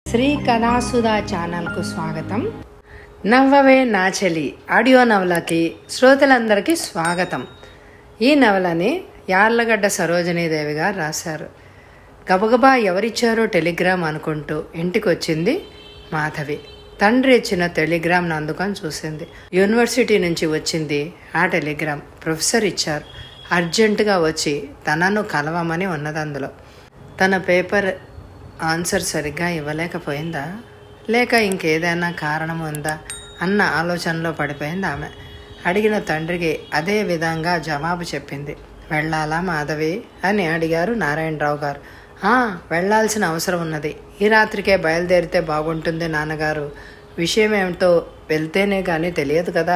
శ్రీ కథాసుధా ఛానల్కు స్వాగతం నవ్వవే నాచెలి ఆడియో నవలకి శ్రోతలందరికీ స్వాగతం ఈ నవలని యార్లగడ్డ సరోజినీదేవి గారు రాశారు గబగబా ఎవరిచ్చారో టెలిగ్రామ్ అనుకుంటూ ఇంటికి వచ్చింది మాధవి తండ్రి ఇచ్చిన టెలిగ్రామ్ను అందుకొని చూసింది యూనివర్సిటీ నుంచి వచ్చింది ఆ టెలిగ్రామ్ ప్రొఫెసర్ ఇచ్చారు అర్జెంటుగా వచ్చి తనను కలవమని ఉన్నది అందులో తన పేపర్ ఆన్సర్ సరిగ్గా ఇవ్వలేకపోయిందా లేక ఇంకేదైనా కారణం ఉందా అన్న ఆలోచనలో పడిపోయింది ఆమె అడిగిన తండ్రికి అదే విధంగా జవాబు చెప్పింది వెళ్ళాలా మాధవి అని అడిగారు నారాయణరావు గారు "ఆ, వెళ్ళాల్సిన అవసరం ఉన్నది ఈ రాత్రికే బయలుదేరితే బాగుంటుంది నాన్నగారు విషయం ఏమిటో వెళ్తేనే కానీ తెలియదు కదా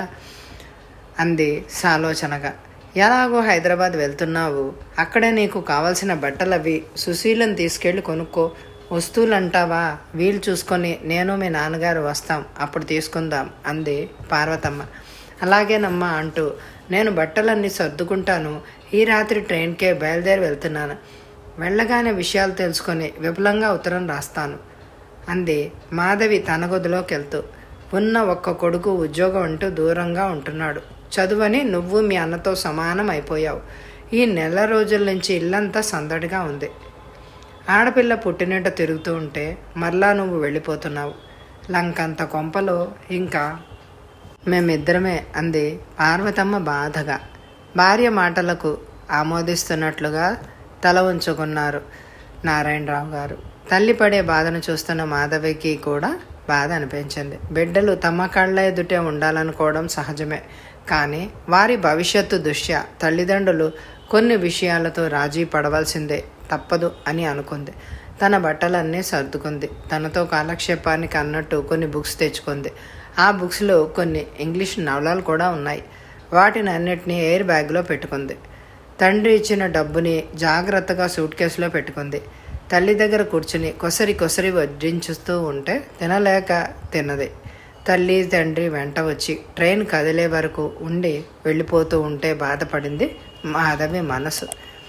అంది సాలోచనగా ఎలాగో హైదరాబాద్ వెళ్తున్నావు అక్కడే నీకు కావలసిన బట్టలవి సుశీలను తీసుకెళ్ళి కొనుక్కో వస్తువులు అంటావా వీలు చూసుకొని నేను మీ నాన్నగారు వస్తాం అప్పుడు తీసుకుందాం అంది పార్వతమ్మ అలాగేనమ్మా అంటూ నేను బట్టలన్నీ సర్దుకుంటాను ఈ రాత్రి ట్రైన్కే బయలుదేరి వెళ్తున్నాను వెళ్ళగానే విషయాలు తెలుసుకొని విపులంగా ఉత్తరం రాస్తాను అంది మాధవి తన గదిలోకి వెళ్తూ ఉన్న ఒక్క కొడుకు ఉద్యోగం అంటూ దూరంగా ఉంటున్నాడు చదువని నువ్వు మీ అన్నతో సమానం అయిపోయావు ఈ నెల రోజుల నుంచి ఇల్లంతా సందడిగా ఉంది ఆడపిల్ల పుట్టినట్టు తిరుగుతూ ఉంటే మరలా నువ్వు వెళ్ళిపోతున్నావు లంకంత కొంపలో ఇంకా మేమిద్దరమే అంది పార్వతమ్మ బాధగా భార్య మాటలకు ఆమోదిస్తున్నట్లుగా తల ఉంచుకున్నారు నారాయణరావు గారు తల్లి పడే బాధను చూస్తున్న మాధవికి కూడా బాధ అనిపించింది బిడ్డలు తమ కళ్ళ ఎదుటే ఉండాలనుకోవడం సహజమే కానీ వారి భవిష్యత్తు దృష్ట్యా తల్లిదండ్రులు కొన్ని విషయాలతో రాజీ పడవలసిందే తప్పదు అని అనుకుంది తన బట్టలన్నీ సర్దుకుంది తనతో కాలక్షేపానికి అన్నట్టు కొన్ని బుక్స్ తెచ్చుకుంది ఆ బుక్స్లో కొన్ని ఇంగ్లీష్ నవలాలు కూడా ఉన్నాయి వాటిని అన్నిటినీ ఎయిర్ బ్యాగ్లో పెట్టుకుంది తండ్రి ఇచ్చిన డబ్బుని జాగ్రత్తగా సూట్ కేసులో పెట్టుకుంది తల్లి దగ్గర కూర్చుని కొసరి కొసరి వడ్డించుతూ ఉంటే తినలేక తిన్నది తల్లి తండ్రి వెంట వచ్చి ట్రైన్ కదిలే వరకు ఉండి వెళ్ళిపోతూ ఉంటే బాధపడింది మాధవి మనసు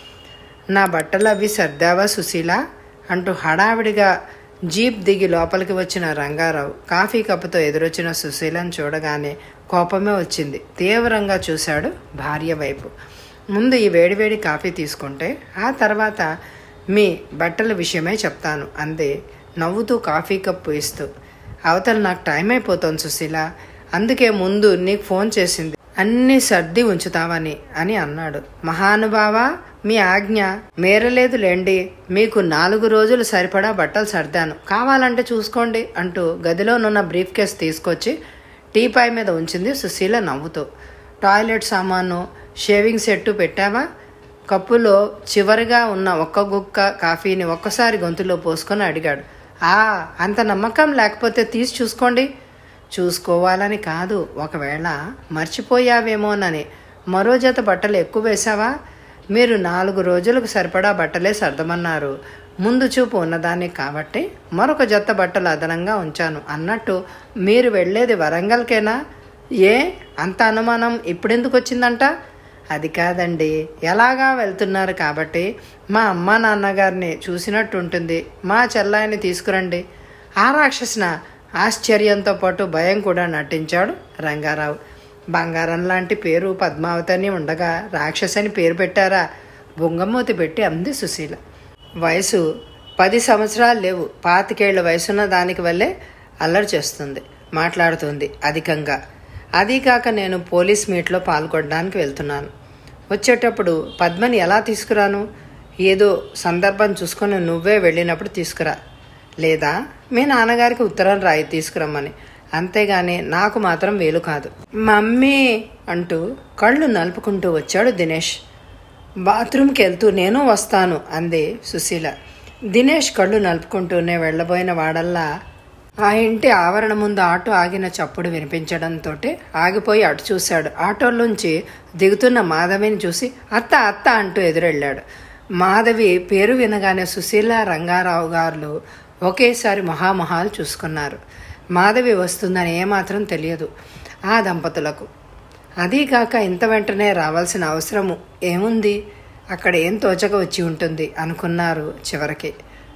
నా బట్టలు అవి సర్దావా సుశీల అంటూ హడావిడిగా జీప్ దిగి లోపలికి వచ్చిన రంగారావు కాఫీ కప్పుతో ఎదురొచ్చిన సుశీలను చూడగానే కోపమే వచ్చింది తీవ్రంగా చూశాడు భార్య వైపు ముందు ఈ వేడివేడి కాఫీ తీసుకుంటే ఆ తర్వాత మీ బట్టల విషయమే చెప్తాను అంది నవ్వుతూ కాఫీ కప్పు ఇస్తూ అవతల నాకు టైం అయిపోతుంది సుశీల అందుకే ముందు నీకు ఫోన్ చేసింది అన్నీ సర్ది ఉంచుతావని అని అన్నాడు మహానుభావ మీ ఆజ్ఞ మేరలేదు లేండి మీకు నాలుగు రోజులు సరిపడా బట్టలు సర్దాను కావాలంటే చూసుకోండి అంటూ గదిలోనున్న బ్రీఫ్ కేస్ తీసుకొచ్చి టీపాయ్ మీద ఉంచింది సుశీల నవ్వుతూ టాయిలెట్ సామాను షేవింగ్ సెట్టు పెట్టావా కప్పులో చివరిగా ఉన్న ఒక్క గుక్క కాఫీని ఒక్కసారి గొంతులో పోసుకొని అడిగాడు ఆ అంత నమ్మకం లేకపోతే తీసి చూసుకోండి చూసుకోవాలని కాదు ఒకవేళ మర్చిపోయావేమోనని మరో జత బట్టలు ఎక్కువ వేశావా మీరు నాలుగు రోజులకు సరిపడా బట్టలే సర్దమన్నారు ముందు చూపు ఉన్నదాన్ని కాబట్టి మరొక జత బట్టలు అదనంగా ఉంచాను అన్నట్టు మీరు వెళ్ళేది వరంగల్కేనా ఏ అంత అనుమానం ఇప్పుడెందుకు వచ్చిందంట అది కాదండి ఎలాగా వెళ్తున్నారు కాబట్టి మా అమ్మ నాన్నగారిని చూసినట్టు ఉంటుంది మా చెల్లాయిని తీసుకురండి ఆ రాక్షసున ఆశ్చర్యంతో పాటు భయం కూడా నటించాడు రంగారావు బంగారం లాంటి పేరు పద్మావతి ఉండగా రాక్షసని పేరు పెట్టారా బొంగమూతి పెట్టి అంది సుశీల వయసు పది సంవత్సరాలు లేవు పాతికేళ్ల వయసున్న దానికి వల్లే అల్లరి చేస్తుంది మాట్లాడుతుంది అధికంగా అదీ కాక నేను పోలీస్ మీట్లో పాల్గొనడానికి వెళ్తున్నాను వచ్చేటప్పుడు పద్మని ఎలా తీసుకురాను ఏదో సందర్భం చూసుకొని నువ్వే వెళ్ళినప్పుడు తీసుకురా లేదా మీ నాన్నగారికి ఉత్తరం రాయి తీసుకురమ్మని అంతేగాని నాకు మాత్రం వీలు కాదు మమ్మీ అంటూ కళ్ళు నలుపుకుంటూ వచ్చాడు దినేష్ బాత్రూమ్కి వెళ్తూ నేను వస్తాను అంది సుశీల దినేష్ కళ్ళు నలుపుకుంటూనే వెళ్ళబోయిన వాడల్లా ఆ ఇంటి ఆవరణ ముందు ఆటో ఆగిన చప్పుడు వినిపించడంతో ఆగిపోయి అటు చూశాడు ఆటోలోంచి దిగుతున్న మాధవిని చూసి అత్త అత్త అంటూ ఎదురెళ్ళాడు మాధవి పేరు వినగానే సుశీల రంగారావు గారు ఒకేసారి మహామహాలు చూసుకున్నారు మాధవి వస్తుందని ఏమాత్రం తెలియదు ఆ దంపతులకు అదీకాక ఇంత వెంటనే రావాల్సిన అవసరము ఏముంది అక్కడ ఏం తోచక వచ్చి ఉంటుంది అనుకున్నారు చివరికి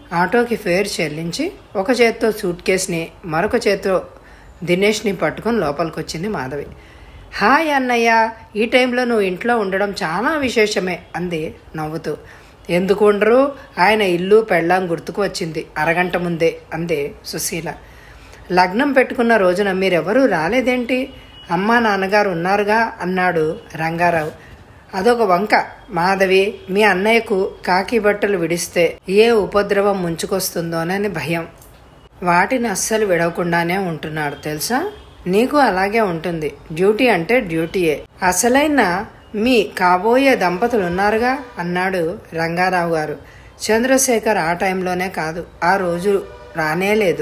ఆటోకి ఫేర్ చెల్లించి ఒక చేత్తో సూట్ కేస్ని మరొక చేత్తో దినేష్ని పట్టుకొని లోపలికి వచ్చింది మాధవి హాయ్ అన్నయ్య ఈ టైంలో నువ్వు ఇంట్లో ఉండడం చాలా విశేషమే అంది నవ్వుతూ ఎందుకు ఉండరు ఆయన ఇల్లు పెళ్ళాం గుర్తుకు వచ్చింది అరగంట ముందే అంది సుశీల లగ్నం పెట్టుకున్న రోజున మీరెవరూ రాలేదేంటి అమ్మా నాన్నగారు ఉన్నారుగా అన్నాడు రంగారావు అదొక వంక మాధవి మీ అన్నయ్యకు కాకి బట్టలు విడిస్తే ఏ ఉపద్రవం ముంచుకొస్తుందోనని భయం వాటిని అస్సలు విడవకుండానే ఉంటున్నాడు తెలుసా నీకు అలాగే ఉంటుంది డ్యూటీ అంటే డ్యూటీయే అసలైన మీ కాబోయే దంపతులు ఉన్నారుగా అన్నాడు రంగారావు గారు చంద్రశేఖర్ ఆ టైంలోనే కాదు ఆ రోజు రానేలేదు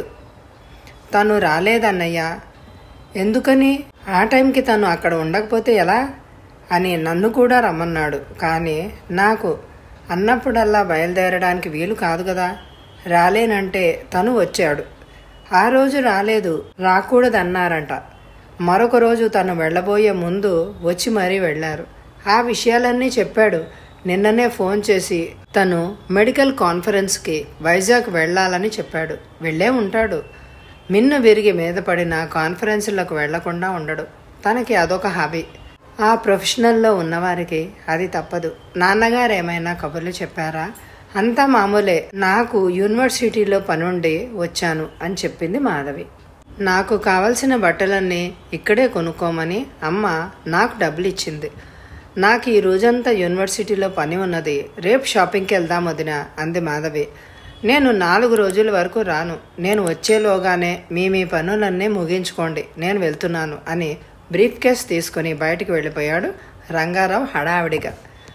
తను రాలేదన్నయ్యా ఎందుకని ఆ టైంకి తను అక్కడ ఉండకపోతే ఎలా అని నన్ను కూడా రమ్మన్నాడు కానీ నాకు అన్నప్పుడల్లా బయలుదేరడానికి వీలు కాదు కదా రాలేనంటే తను వచ్చాడు ఆ రోజు రాలేదు రాకూడదన్నారంట మరొక రోజు తను వెళ్ళబోయే ముందు వచ్చి మరీ వెళ్ళారు ఆ విషయాలన్నీ చెప్పాడు నిన్ననే ఫోన్ చేసి తను మెడికల్ కాన్ఫరెన్స్కి వైజాగ్ వెళ్ళాలని చెప్పాడు వెళ్ళే ఉంటాడు మిన్ను విరిగి మీద పడిన కాన్ఫరెన్సులకు వెళ్లకుండా ఉండడు తనకి అదొక హాబీ ఆ ప్రొఫెషనల్లో ఉన్నవారికి అది తప్పదు నాన్నగారు ఏమైనా కబుర్లు చెప్పారా అంతా మామూలే నాకు యూనివర్సిటీలో పనుండి వచ్చాను అని చెప్పింది మాధవి నాకు కావలసిన బట్టలన్నీ ఇక్కడే కొనుక్కోమని అమ్మ నాకు డబ్బులు ఇచ్చింది నాకు ఈ రోజంతా యూనివర్సిటీలో పని ఉన్నది రేపు షాపింగ్కి వెళ్దాం వదిన అంది మాధవి నేను నాలుగు రోజుల వరకు రాను నేను వచ్చేలోగానే మీ మీ పనులన్నీ ముగించుకోండి నేను వెళ్తున్నాను అని బ్రీఫ్ కేస్ తీసుకుని బయటికి వెళ్ళిపోయాడు రంగారావు హడావిడిగా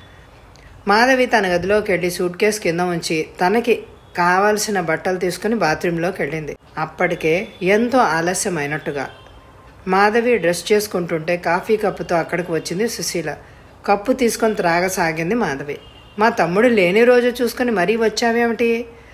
మాధవి తన గదిలోకి వెళ్ళి సూట్ కేస్ కింద ఉంచి తనకి కావలసిన బట్టలు తీసుకుని బాత్రూంలోకి వెళ్ళింది అప్పటికే ఎంతో ఆలస్యమైనట్టుగా మాధవి డ్రెస్ చేసుకుంటుంటే కాఫీ కప్పుతో అక్కడికి వచ్చింది సుశీల కప్పు తీసుకొని త్రాగసాగింది మాధవి మా తమ్ముడు లేని రోజు చూసుకుని మరీ వచ్చావేమిటి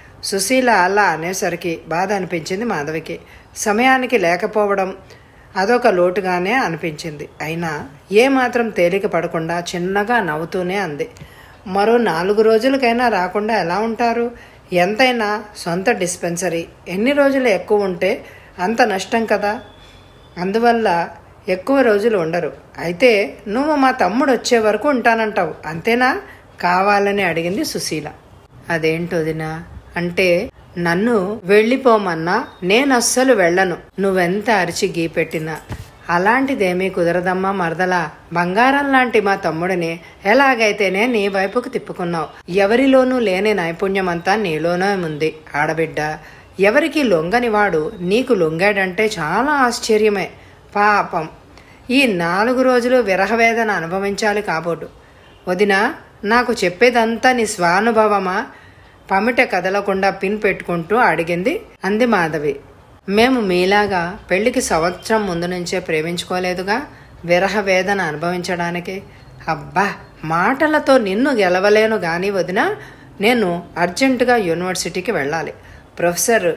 సుశీల అలా అనేసరికి బాధ అనిపించింది మాధవికి సమయానికి లేకపోవడం అదొక లోటుగానే అనిపించింది అయినా ఏమాత్రం తేలిక పడకుండా చిన్నగా నవ్వుతూనే అంది మరో నాలుగు రోజులకైనా రాకుండా ఎలా ఉంటారు ఎంతైనా సొంత డిస్పెన్సరీ ఎన్ని రోజులు ఎక్కువ ఉంటే అంత నష్టం కదా అందువల్ల ఎక్కువ రోజులు ఉండరు అయితే నువ్వు మా తమ్ముడు వచ్చే వరకు ఉంటానంటావు అంతేనా కావాలని అడిగింది సుశీల అదేంటోదినా అంటే నన్ను వెళ్ళిపోమన్నా నేను అస్సలు వెళ్ళను నువ్వెంత అరిచి గీపెట్టినా అలాంటిదేమీ కుదరదమ్మా మరదలా బంగారం లాంటి మా తమ్ముడిని ఎలాగైతేనే నీ వైపుకు తిప్పుకున్నావు ఎవరిలోనూ లేని నైపుణ్యమంతా నీలోనే ఉంది ఆడబిడ్డ ఎవరికి లొంగని వాడు నీకు లొంగాడంటే చాలా ఆశ్చర్యమే పాపం ఈ నాలుగు రోజులు విరహవేదన అనుభవించాలి కాబోడు వదినా నాకు చెప్పేదంతా నీ స్వానుభవమా పమిట కదలకుండా పిన్ పెట్టుకుంటూ అడిగింది అంది మాధవి మేము మీలాగా పెళ్లికి సంవత్సరం ముందు నుంచే ప్రేమించుకోలేదుగా విరహ వేదన అనుభవించడానికి అబ్బా మాటలతో నిన్ను గెలవలేను గాని వదిన నేను అర్జెంటుగా యూనివర్సిటీకి వెళ్ళాలి ప్రొఫెసర్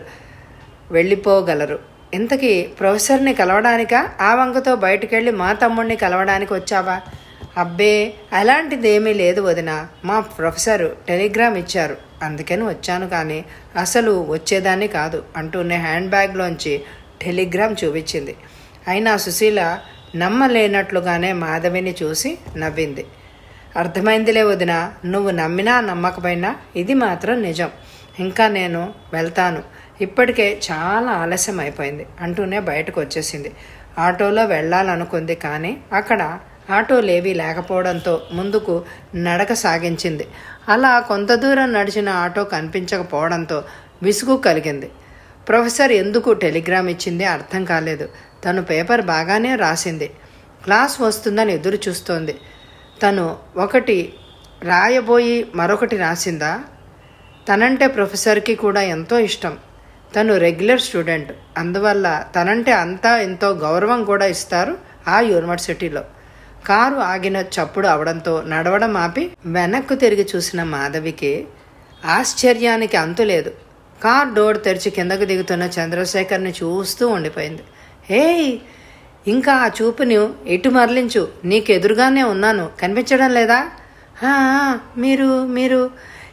వెళ్ళిపోగలరు ఇంతకీ ప్రొఫెసర్ని కలవడానికా ఆ వంకతో బయటికెళ్ళి మా తమ్ముడిని కలవడానికి వచ్చావా అబ్బే అలాంటిదేమీ లేదు వదిన మా ప్రొఫెసర్ టెలిగ్రామ్ ఇచ్చారు అందుకని వచ్చాను కానీ అసలు వచ్చేదాన్ని కాదు అంటూనే హ్యాండ్ బ్యాగ్లోంచి టెలిగ్రామ్ చూపించింది అయినా సుశీల నమ్మలేనట్లుగానే మాధవిని చూసి నవ్వింది అర్థమైందిలే వదిన నువ్వు నమ్మినా నమ్మకపోయినా ఇది మాత్రం నిజం ఇంకా నేను వెళ్తాను ఇప్పటికే చాలా ఆలస్యం అయిపోయింది అంటూనే బయటకు వచ్చేసింది ఆటోలో వెళ్ళాలనుకుంది కానీ అక్కడ ఆటోలేవి లేకపోవడంతో ముందుకు నడక సాగించింది అలా కొంత దూరం నడిచిన ఆటో కనిపించకపోవడంతో విసుగు కలిగింది ప్రొఫెసర్ ఎందుకు టెలిగ్రామ్ ఇచ్చింది అర్థం కాలేదు తను పేపర్ బాగానే రాసింది క్లాస్ వస్తుందని ఎదురు చూస్తోంది తను ఒకటి రాయబోయి మరొకటి రాసిందా తనంటే ప్రొఫెసర్కి కూడా ఎంతో ఇష్టం తను రెగ్యులర్ స్టూడెంట్ అందువల్ల తనంటే అంతా ఎంతో గౌరవం కూడా ఇస్తారు ఆ యూనివర్సిటీలో కారు ఆగిన చప్పుడు అవడంతో నడవడం ఆపి వెనక్కు తిరిగి చూసిన మాధవికి ఆశ్చర్యానికి అంతులేదు కార్ డోర్ తెరిచి కిందకు దిగుతున్న చంద్రశేఖర్ని చూస్తూ ఉండిపోయింది హేయ్ ఇంకా ఆ చూపుని ఎటు మరలించు నీకు ఎదురుగానే ఉన్నాను కనిపించడం లేదా "ఆ, ఆ, మీరు మీరు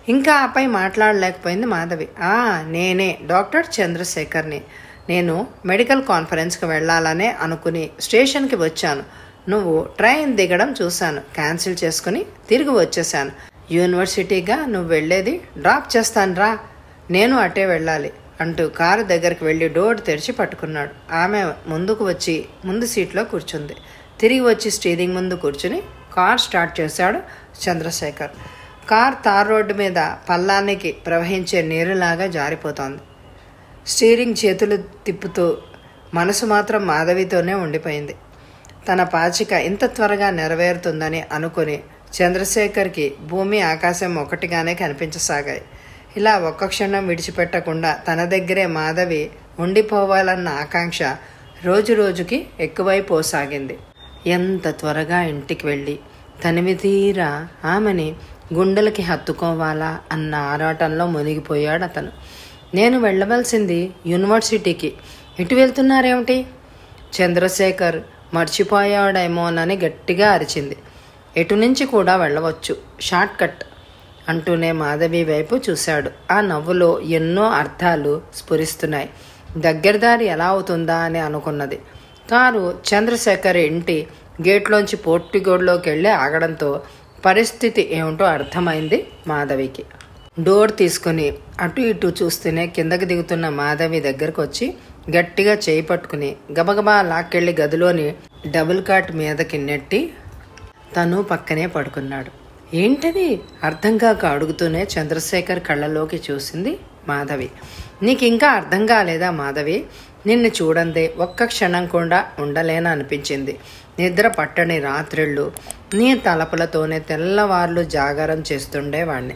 ఇంకా ఆపై మాట్లాడలేకపోయింది మాధవి ఆ నేనే డాక్టర్ చంద్రశేఖర్ని నేను మెడికల్ కాన్ఫరెన్స్కి వెళ్ళాలనే అనుకుని స్టేషన్కి వచ్చాను నువ్వు ట్రైన్ దిగడం చూశాను క్యాన్సిల్ చేసుకుని తిరిగి వచ్చేసాను యూనివర్సిటీగా నువ్వు వెళ్ళేది డ్రాప్ చేస్తాను రా నేను అటే వెళ్ళాలి అంటూ కారు దగ్గరికి వెళ్ళి డోర్ తెరిచి పట్టుకున్నాడు ఆమె ముందుకు వచ్చి ముందు సీట్లో కూర్చుంది తిరిగి వచ్చి స్టీరింగ్ ముందు కూర్చుని కార్ స్టార్ట్ చేశాడు చంద్రశేఖర్ కార్ తార్ రోడ్డు మీద పల్లానికి ప్రవహించే నీరులాగా జారిపోతోంది స్టీరింగ్ చేతులు తిప్పుతూ మనసు మాత్రం మాధవితోనే ఉండిపోయింది తన పాచిక ఇంత త్వరగా నెరవేరుతుందని అనుకుని చంద్రశేఖర్కి భూమి ఆకాశం ఒకటిగానే కనిపించసాగాయి ఇలా ఒక్క క్షణం విడిచిపెట్టకుండా తన దగ్గరే మాధవి ఉండిపోవాలన్న ఆకాంక్ష రోజు రోజుకి ఎక్కువైపోసాగింది ఎంత త్వరగా ఇంటికి వెళ్ళి తనివి తీరా ఆమెని గుండెలకి హత్తుకోవాలా అన్న ఆరాటంలో మునిగిపోయాడు అతను నేను వెళ్ళవలసింది యూనివర్సిటీకి ఇటు వెళ్తున్నారేమిటి చంద్రశేఖర్ మర్చిపోయాడేమోనని గట్టిగా అరిచింది ఎటు నుంచి కూడా వెళ్ళవచ్చు షార్ట్ కట్ అంటూనే మాధవి వైపు చూశాడు ఆ నవ్వులో ఎన్నో అర్థాలు స్ఫురిస్తున్నాయి దగ్గరదారి ఎలా అవుతుందా అని అనుకున్నది కారు చంద్రశేఖర్ ఇంటి గేట్లోంచి పోర్టిగోడ్లోకి వెళ్ళి ఆగడంతో పరిస్థితి ఏమిటో అర్థమైంది మాధవికి డోర్ తీసుకుని అటు ఇటు చూస్తూనే కిందకి దిగుతున్న మాధవి దగ్గరకు వచ్చి గట్టిగా చేయి పట్టుకుని గబగబా లాక్కెళ్ళి గదిలోని డబుల్ కాట్ మీదకి నెట్టి తను పక్కనే పడుకున్నాడు ఏంటది అర్థం కాక అడుగుతూనే చంద్రశేఖర్ కళ్ళలోకి చూసింది మాధవి నీకు ఇంకా అర్థం కాలేదా మాధవి నిన్ను చూడందే ఒక్క క్షణం కూడా ఉండలేన అనిపించింది నిద్ర పట్టని రాత్రిళ్ళు నీ తలపులతోనే తెల్లవార్లు జాగారం చేస్తుండేవాణ్ణి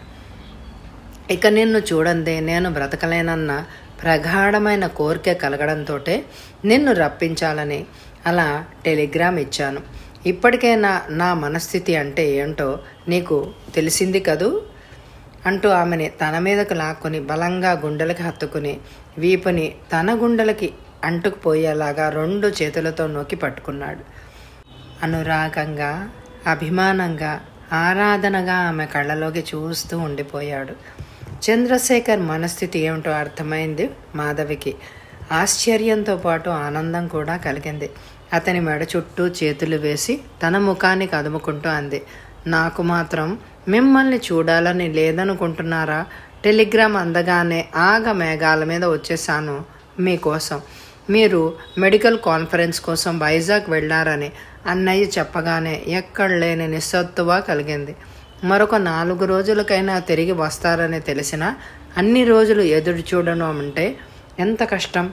ఇక నిన్ను చూడందే నేను బ్రతకలేనన్న ప్రగాఢమైన కోరిక కలగడంతో నిన్ను రప్పించాలని అలా టెలిగ్రామ్ ఇచ్చాను ఇప్పటికైనా నా మనస్థితి అంటే ఏంటో నీకు తెలిసింది కదూ అంటూ ఆమెని తన మీదకు లాక్కొని బలంగా గుండెలకి హత్తుకుని వీపుని తన గుండెలకి అంటుకుపోయేలాగా రెండు చేతులతో నొక్కి పట్టుకున్నాడు అనురాగంగా అభిమానంగా ఆరాధనగా ఆమె కళ్ళలోకి చూస్తూ ఉండిపోయాడు చంద్రశేఖర్ మనస్థితి ఏమిటో అర్థమైంది మాధవికి ఆశ్చర్యంతో పాటు ఆనందం కూడా కలిగింది అతని మెడ చుట్టూ చేతులు వేసి తన ముఖానికి అదుముకుంటూ అంది నాకు మాత్రం మిమ్మల్ని చూడాలని లేదనుకుంటున్నారా టెలిగ్రామ్ అందగానే ఆగ మేఘాల మీద వచ్చేసాను మీకోసం మీరు మెడికల్ కాన్ఫరెన్స్ కోసం వైజాగ్ వెళ్ళారని అన్నయ్య చెప్పగానే ఎక్కడ లేని నిస్సత్తువ కలిగింది మరొక నాలుగు రోజులకైనా తిరిగి వస్తారని తెలిసినా అన్ని రోజులు ఎదురు చూడడం అంటే ఎంత కష్టం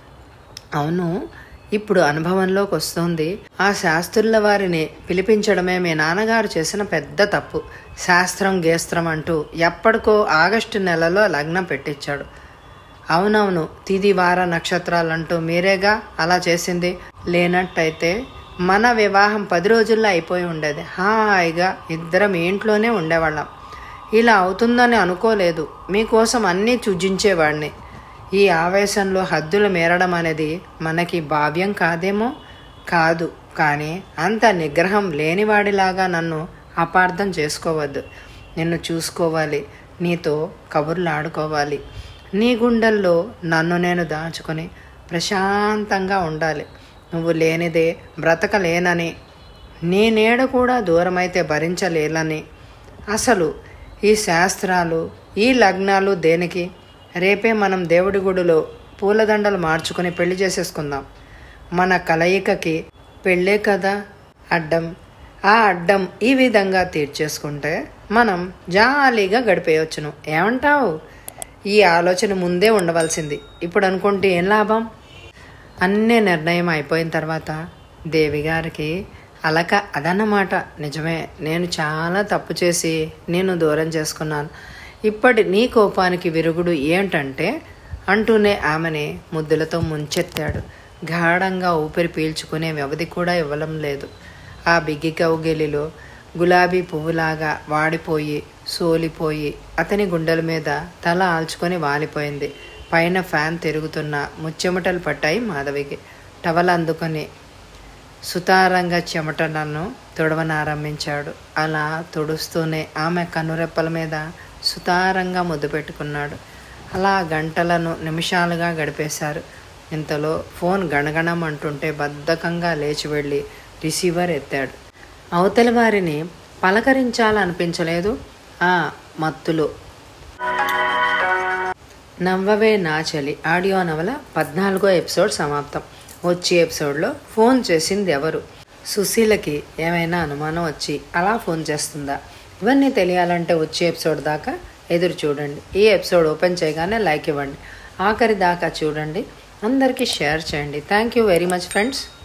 అవును ఇప్పుడు అనుభవంలోకి వస్తుంది ఆ శాస్త్రుల వారిని పిలిపించడమే మీ నాన్నగారు చేసిన పెద్ద తప్పు శాస్త్రం గేస్త్రం అంటూ ఎప్పటికో ఆగస్టు నెలలో లగ్నం పెట్టించాడు అవునవును తిది వార నక్షత్రాలంటూ మీరేగా అలా చేసింది లేనట్టయితే మన వివాహం పది రోజుల్లో అయిపోయి ఉండేది హాయిగా ఇద్దరం ఇంట్లోనే ఉండేవాళ్ళం ఇలా అవుతుందని అనుకోలేదు మీకోసం అన్నీ చుజించేవాడిని ఈ ఆవేశంలో హద్దులు మీరడం అనేది మనకి భావ్యం కాదేమో కాదు కానీ అంత నిగ్రహం లేనివాడిలాగా నన్ను అపార్థం చేసుకోవద్దు నిన్ను చూసుకోవాలి నీతో కబుర్లు ఆడుకోవాలి నీ గుండెల్లో నన్ను నేను దాచుకొని ప్రశాంతంగా ఉండాలి నువ్వు లేనిదే బ్రతకలేనని నీ నీడ కూడా దూరమైతే భరించలేనని అసలు ఈ శాస్త్రాలు ఈ లగ్నాలు దేనికి రేపే మనం దేవుడి గుడిలో పూలదండలు మార్చుకొని పెళ్లి చేసేసుకుందాం మన కలయికకి పెళ్ళే కదా అడ్డం ఆ అడ్డం ఈ విధంగా తీర్చేసుకుంటే మనం జాలీగా గడిపేయవచ్చును ఏమంటావు ఈ ఆలోచన ముందే ఉండవలసింది ఇప్పుడు అనుకుంటే ఏం లాభం అన్నీ నిర్ణయం అయిపోయిన తర్వాత దేవి గారికి అలక అదన్నమాట నిజమే నేను చాలా తప్పు చేసి నేను దూరం చేసుకున్నాను ఇప్పటి నీ కోపానికి విరుగుడు ఏంటంటే అంటూనే ఆమెని ముద్దులతో ముంచెత్తాడు గాఢంగా ఊపిరి పీల్చుకునే వ్యవధి కూడా ఇవ్వడం లేదు ఆ బిగ్గి కౌగిలిలో గులాబీ పువ్వులాగా వాడిపోయి సోలిపోయి అతని గుండెల మీద తల ఆల్చుకొని వాలిపోయింది పైన ఫ్యాన్ తిరుగుతున్న ముచ్చెమటలు పట్టాయి మాధవికి టవల్ అందుకొని సుతారంగా చెమటలను తుడవనారంభించాడు అలా తుడుస్తూనే ఆమె కనురెప్పల మీద సుతారంగా ముద్దు పెట్టుకున్నాడు అలా గంటలను నిమిషాలుగా గడిపేశారు ఇంతలో ఫోన్ గణగణం అంటుంటే బద్ధకంగా లేచి వెళ్ళి రిసీవర్ ఎత్తాడు అవతలి వారిని పలకరించాలనిపించలేదు ఆ మత్తులో నవ్వవే నాచలి ఆడియో నవల పద్నాలుగో ఎపిసోడ్ సమాప్తం వచ్చే ఎపిసోడ్లో ఫోన్ చేసింది ఎవరు సుశీలకి ఏమైనా అనుమానం వచ్చి అలా ఫోన్ చేస్తుందా ఇవన్నీ తెలియాలంటే వచ్చే ఎపిసోడ్ దాకా ఎదురు చూడండి ఈ ఎపిసోడ్ ఓపెన్ చేయగానే లైక్ ఇవ్వండి ఆఖరి దాకా చూడండి అందరికీ షేర్ చేయండి thank you very much friends